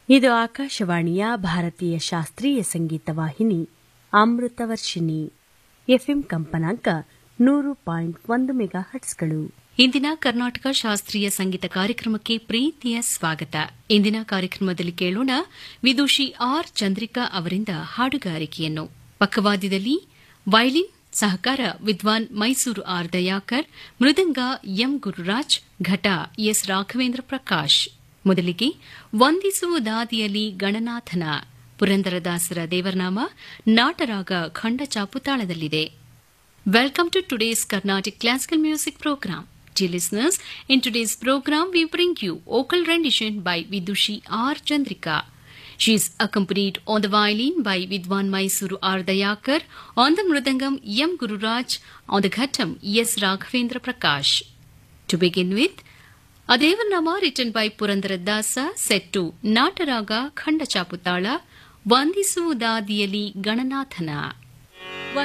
ಇದು ಆಕಾಶವಾಣಿಯ ಭಾರತೀಯ ಶಾಸ್ತ್ರೀಯ ಸಂಗೀತ ವಾಹಿನಿ ಅಮೃತವರ್ಷಿಣಿ ಎಫ್ಎಂ ಕಂಪನಾಂಕ ನೂರು ಪಾಯಿಂಟ್ ಒಂದು ಮೆಗಾ ಹಟ್ಸ್ಗಳು ಇಂದಿನ ಕರ್ನಾಟಕ ಶಾಸ್ತ್ರೀಯ ಸಂಗೀತ ಕಾರ್ಯಕ್ರಮಕ್ಕೆ ಪ್ರೀತಿಯ ಸ್ವಾಗತ ಇಂದಿನ ಕಾರ್ಯಕ್ರಮದಲ್ಲಿ ಕೇಳೋಣ ವಿದುಷಿ ಆರ್ ಚಂದ್ರಿಕಾ ಅವರಿಂದ ಹಾಡುಗಾರಿಕೆಯನ್ನು ಪಕ್ಕವಾದ್ಯದಲ್ಲಿ ವೈಲಿನ್ ಸಹಕಾರ ವಿದ್ವಾನ್ ಮೈಸೂರು ಆರ್ ದಯಾಕರ್ ಮೃದಂಗ ಎಂ ಗುರುರಾಜ್ ಘಟ ಎಸ್ ರಾಘವೇಂದ್ರ ಪ್ರಕಾಶ್ ಮೊದಲಿಗೆ ವಂದಿಸುವುದಾದಿಯಲ್ಲಿ ಗಣನಾಥನ ಪುರಂದರದಾಸರ ದೇವರನಾಮ ನಾಟರಾಗ ಖಂಡಚಾಪು ತಾಳದಲ್ಲಿದೆ Welcome to today's Carnatic Classical Music Program. Dear listeners, in today's program we bring you vocal rendition by Vidushi R. Chandrika. She is accompanied on the violin by Vidwan Mysuru R. Dayakar, on the mridangam M. Gururaj, on the ghatam S. Raghavendra Prakash. To begin with, Adevanama written by Purandaradasa set to Nataraga Khandachaputala, Vandisuvudadiyali Gananathana.